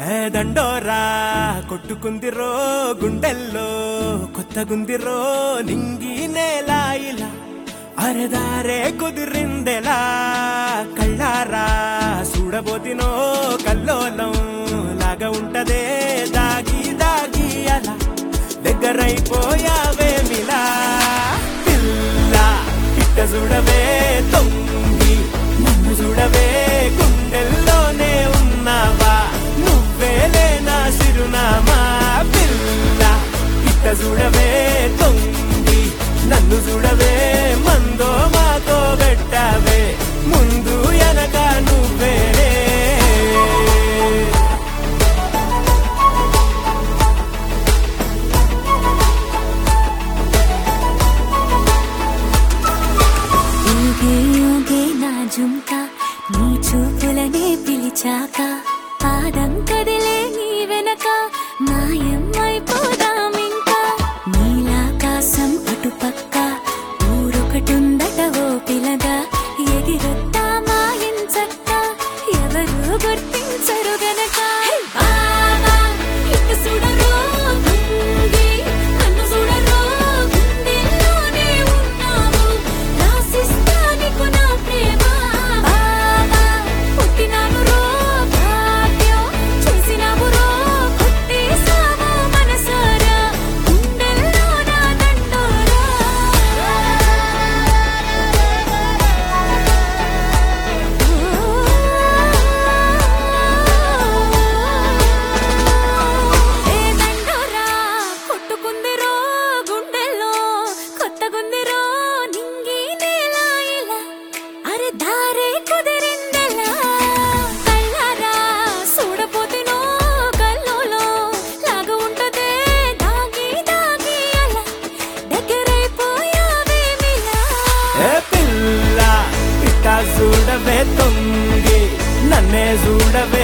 ఏ దండోరా కొట్టుకుందిరో గుండెల్లో కొత్తగుందిరో నింగి నేల ఇలా అరదారే కుదిరిందెలా కళ్ళారా చూడబోతినో కల్లోలం లాగా ఉంటదే దాగి దాగి అలా దగ్గరైపోయావేమిలా పిల్ల ఇట్ట చూడవే తొంగి నన్ను చూడవే గుండెల్లోనే ఉన్నావా నువ్వేలే నా సిరునామా పిల్ల ఇట్ట చూడవే తొంగి నన్ను చూడవే మందో మాతో పెట్టావే ముందు ఎనక నువ్వేరే ఊగే ఊగే నా జుంక నీ చూపులనే పిలిచాక పాదం కదిలే నీ వెనక మాయం అయిపోదామింకా నీలాకాశం అటుపక్క ఊరొకటుందట ఓ పిలగా ఎగిరొత్తా మాయించక్క ఎవరు గుర్తించరు గనక బావా, ఇటు చూడరు గుంగి, నన్ను చూడరు గుండెల్లోనే ఉన్నావు రాసిస్తా నీకు నా ప్రేమ బావా, పుట్టినాను రో భాగ్యం చేసినావు రో కొట్టేసావు మనసారా గుండెల్లో నా దండోరా కొట్టుకుందిరో గుండెల్లో కొత్తగుందిరో నింగి నేల ఇలా అరే దారే కుదిరిందెలా కళ్ళారా చూడపోతేనో కల్లోలో లాగా ఉంటదే దాగి దాగి అలా దగ్గరైపోయావేమిలా ఏ పిల్ల ఇట్ట చూడవే తొంగి నన్నే చూడవే